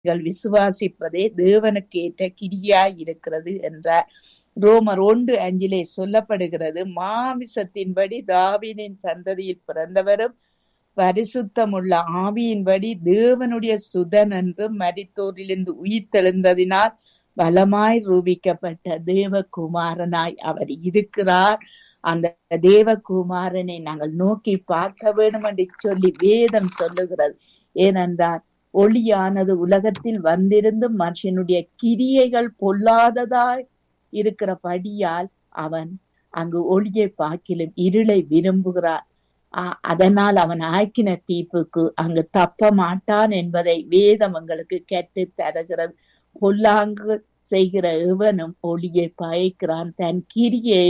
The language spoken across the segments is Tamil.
நீங்கள் விசுவாசிப்பதே தேவனுக்கு ஏற்ற கிரியாய் இருக்கிறது என்றார் ரோமர் ஒன்று அஞ்சிலே சொல்லப்படுகிறது மாமிசத்தின்படி தாவீதின் சந்ததியில் பிறந்தவரும் பரிசுத்தமுள்ள ஆவியின்படி தேவனுடைய சுதன் என்றும் மரித்தோரிலிருந்து உயிர்த்தெழுந்ததினால் பலமாய் ரூபிக்கப்பட்ட தேவகுமாரனாய் அவர் இருக்கிறார் அந்த தேவகுமாரனை நாங்கள் நோக்கி பார்க்க வேண்டும் என்று சொல்லி வேதம் சொல்லுகிறது ஏனென்றால் ஒளியானது உலகத்தில் வந்திருந்து மனுஷனுடைய கிரியைகள் பொல்லாததாய் இருக்கிறபடியால் அவன் அங்கு ஒளியை பார்க்கிலும் இருளை விரும்புகிறான் அதனால் அவன் ஆக்கின தீப்புக்கு அங்கு தப்ப மாட்டான் என்பதை வேதம் எங்களுக்கு கற்று தருகிறது பொல்லாங்கு செய்கிற எவனும் ஒளியை பயக்கிறான் தன் கிரியை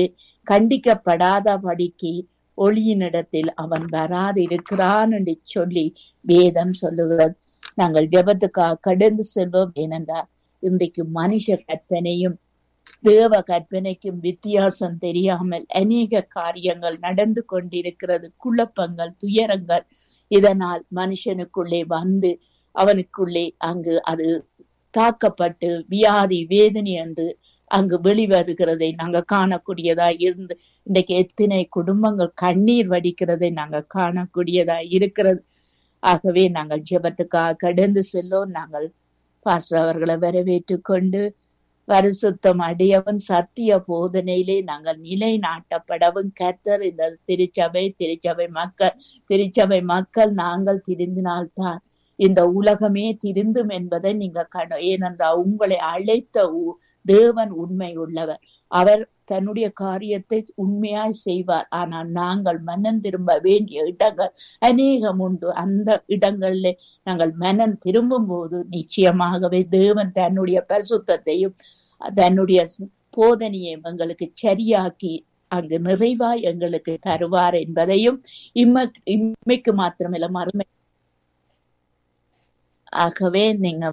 கண்டிக்கப்படாதபடிக்கு ஒளியினிடத்தில் அவன் வராதிருக்கிறான் என்று சொல்லி வேதம் சொல்லுகிறது நாங்கள் ஜபத்துக்காக கடந்து செல்வோம் ஏனென்றால் இன்றைக்கு மனுஷ கற்பனையும் தேவ கற்பனைக்கும் வித்தியாசம் தெரியாமல் அநேக காரியங்கள் நடந்து கொண்டிருக்கிறது குழப்பங்கள் துயரங்கள் இதனால் மனுஷனுக்குள்ளே வந்து அவனுக்குள்ளே அங்கு அது தாக்கப்பட்டு வியாதி வேதனை என்று அங்கு வெளிவருகிறதை நாங்க காணக்கூடியதா இருந்து இன்றைக்கு எத்தனை குடும்பங்கள் கண்ணீர் வடிக்கிறதை நாங்க காணக்கூடியதா இருக்கிறது ஆகவே நாங்கள் ஜெபத்துக்காக கடந்து செல்லோம் நாங்கள் பாஸ்டர் அவர்களை வரவேற்று கொண்டு பரிசுத்தம் அடையவும் சத்திய போதனையிலே நாங்கள் நிலை நாட்டப்படவும் கத்தர் இந்த திருச்சபை திருச்சபை மக்கள் திருச்சபை மக்கள் நாங்கள் திருந்தினால்தான் இந்த உலகமே திருந்தும் என்பதை நீங்க கண ஏனென்றால் உங்களை அழைத்த தேவன் உண்மை உள்ளவர் அவர் தன்னுடைய காரியத்தை உண்மையாய் செய்வார் ஆனால் நாங்கள் மனம் திரும்ப வேண்டிய இடங்கள் அநேகம் உண்டு அந்த இடங்களில் நாங்கள் மனம் திரும்பும் போது நிச்சயமாகவே தேவன் தன்னுடைய பரிசுத்தையும் தன்னுடைய போதனையும் எங்களுக்கு சரியாக்கி அங்கு நிறைவாய் எங்களுக்கு தருவார் என்பதையும் இம்ம இம்மைக்கு மாத்திரமில்ல மறுமை ஆகவே நீங்க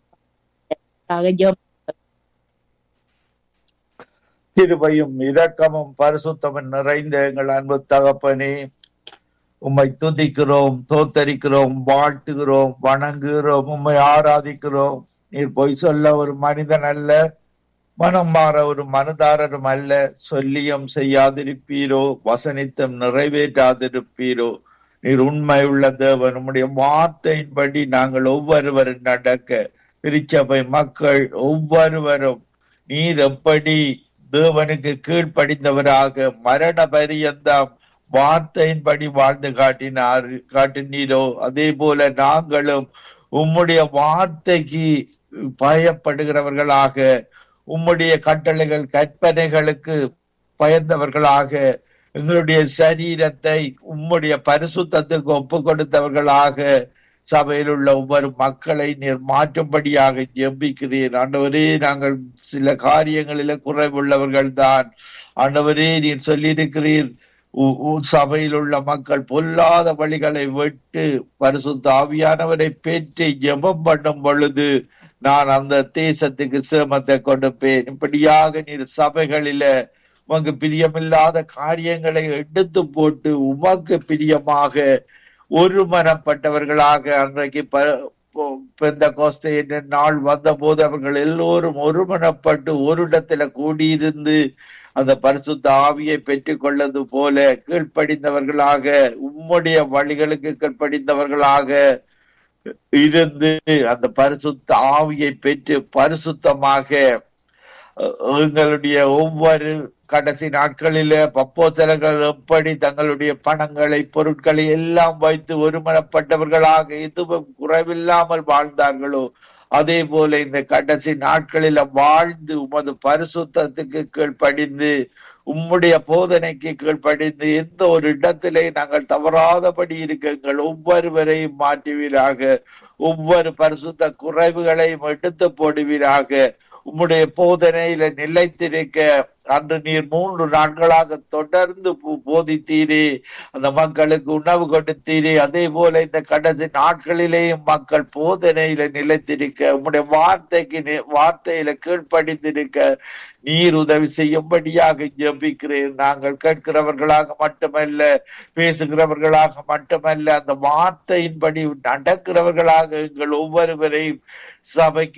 கிருபையும் இரக்கமும் பரிசுத்தமும் நிறைந்த எங்கள் அன்பு தகப்பனே உம்மை துதிக்கிறோம் தோத்தரிக்கிறோம் வாழ்த்துகிறோம் வணங்குகிறோம் உம்மை ஆராதிக்கிறோம் நீர் பொய் சொல்ல ஒரு மனிதன் அல்ல மனம் மாற ஒரு மனதாரரும் அல்ல சொல்லியும் செய்யாதிருப்பீரோ வசனித்தும் நிறைவேற்றாதிருப்பீரோ நீர் உண்மை உள்ள தேவன் உம்முடைய வார்த்தையின்படி நாங்கள் ஒவ்வொருவரும் நடக்க திருச்சபை மக்கள் ஒவ்வொருவரும் நீர் எப்படி தேவனுக்கு கீழ்ப்படிந்தவராக மரண பரியந்தம் வார்த்தையின்படி வாழ்ந்து காட்டினார் காட்டினீரோ அதே போல நாங்களும் உம்முடைய வார்த்தைக்கு பயப்படுகிறவர்களாக உம்முடைய கட்டளைகள் கற்பனைகளுக்கு பயந்தவர்களாக எங்களுடைய சரீரத்தை உம்முடைய பரிசுத்தத்துக்கு ஒப்பு கொடுத்தவர்களாக சபையில் உள்ள ஒவ்வொரு மக்களை நீர் மாற்றும்படியாக ஜெபிக்கிறீர் ஆண்டவரே நாங்கள் சில காரியங்களில குறைவுள்ளவர்கள் தான் ஆண்டவரே நீர் சொல்லியிருக்கிறீர் சபையில் உள்ள மக்கள் பொல்லாத வழிகளை விட்டு பரிசுத்த ஆவியானவரை பெற்று ஜெபம் பண்ணும் பொழுது நான் அந்த தேசத்துக்கு சேமத்தை கொடுப்பேன் இப்படியாக நீர் சபைகளில உமக்கு பிரியமில்லாத காரியங்களை எடுத்து போட்டு உமக்கு பிரியமாக ஒருமனப்பட்டவர்களாக அன்றைக்கு பெந்த கோஸ்தை என்ற நாள் வந்த போது அவர்கள் எல்லோரும் ஒருமனப்பட்டு ஒரு இடத்துல கூடியிருந்து அந்த பரிசுத்த ஆவியை பெற்றுக் கொள்ளது போல கீழ்ப்படிந்தவர்களாக உம்முடைய வழிகளுக்கு கீழ்ப்படிந்தவர்களாக இருந்து அந்த பரிசுத்த ஆவியை பெற்று பரிசுத்தமாக எங்களுடைய ஒவ்வொரு கடைசி நாட்களில பப்போசலர்கள் எப்படி தங்களுடைய பணங்களை பொருட்களை எல்லாம் வைத்து ஒருமனப்பட்டவர்களாக எதுவும் குறைவில்லாமல் வாழ்ந்தார்களோ அதே போல இந்த கடைசி நாட்களில வாழ்ந்து உமது பரிசுத்தத்துக்கு கீழ்ப்படிந்து உம்முடைய போதனைக்கு கீழ்ப்படிந்து எந்த ஒரு இடத்திலே நாங்கள் தவறாதபடி இருக்குங்கள் ஒவ்வொருவரையும் மாற்றுவீராக ஒவ்வொரு பரிசுத்த குறைவுகளையும் எடுத்து போடுவீராக உம்முடைய போதனையில நிலைத்திருக்க அன்று நீர் மூன்று நாட்களாக தொடர்ந்து போ- போதித்தீரே அந்த மக்களுக்கு உணவு கொடுத்தீரே அதே போல இந்த கடைசி நாட்களிலேயும் மக்கள் போதனையில நிலைத்திருக்க உம்முடைய வார்த்தைக்கு நி- வார்த்தையில கீழ்ப்படிந்திருக்க நீர் உதவி செய்யும்படியாக ஜெபிக்கிறேன் நாங்கள் கேட்கிறவர்களாக மட்டுமல்ல பேசுகிறவர்களாக மட்டுமல்ல அந்த வார்த்தையின்படி நடக்கிறவர்களாக எங்கள் ஒவ்வொருவரையும் சபைக்கு